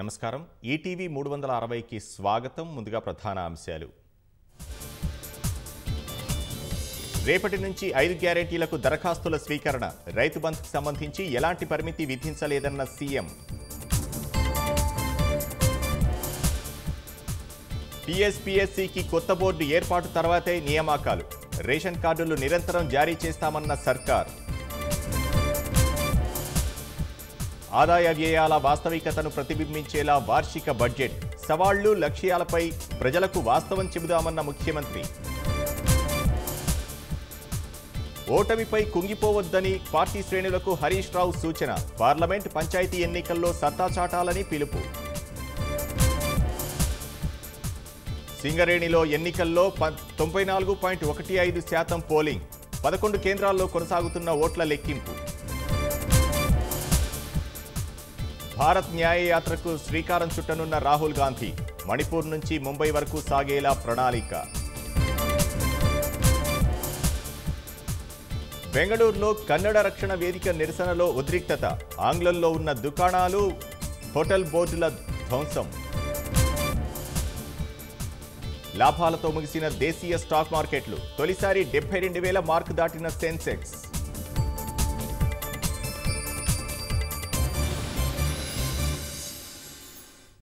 నమస్కారం ఈటీవీ మూడు వందల అరవైకి స్వాగతం ముందుగా ప్రధాన అంశాలు రేపటి నుంచి ఐదు గ్యారెంటీలకు దరఖాస్తుల స్వీకరణ రైతు బంధుకు సంబంధించి ఎలాంటి పరిమితి విధించలేదన్న సీఎం టీఎస్పీఎస్సీకి కొత్త బోర్డు ఏర్పాటు తర్వాతే నియామకాలు రేషన్ కార్డులు నిరంతరం జారీ చేస్తామన్న సర్కార్ ఆదాయ వ్యయాల వాస్తవికతను ప్రతిబింబించేలా వార్షిక బడ్జెట్ సవాళ్లు లక్ష్యాలపై ప్రజలకు వాస్తవం చెబుదామన్న ముఖ్యమంత్రి ఓటమిపై కుంగిపోవద్దని పార్టీ శ్రేణులకు హరీష్ రావు సూచన పార్లమెంట్ పంచాయతీ ఎన్నికల్లో సత్తా చాటాలని పిలుపు సింగరేణిలో ఎన్నికల్లో ప- తొంభై నాలుగు పాయింట్ ఒకటి ఐదు శాతం పోలింగ్ పదకొండు కేంద్రాల్లో కొనసాగుతున్న ఓట్ల లెక్కింపు భారత్ న్యాయ యాత్రకు శ్రీకారం చుట్టనున్న రాహుల్ గాంధీ మణిపూర్ నుంచి ముంబై వరకు సాగేలా ప్రణాళిక బెంగళూరులో కన్నడ రక్షణ వేదిక నిరసనలో ఉద్రిక్తత ఆంగ్లంలో ఉన్న దుకాణాలు హోటల్ బోర్డుల ధ్వంసం లాభాలతో ముగిసిన దేశీయ స్టాక్ మార్కెట్లు తొలిసారి డెబ్బై రెండు వేల మార్కు దాటిన సెన్సెక్స్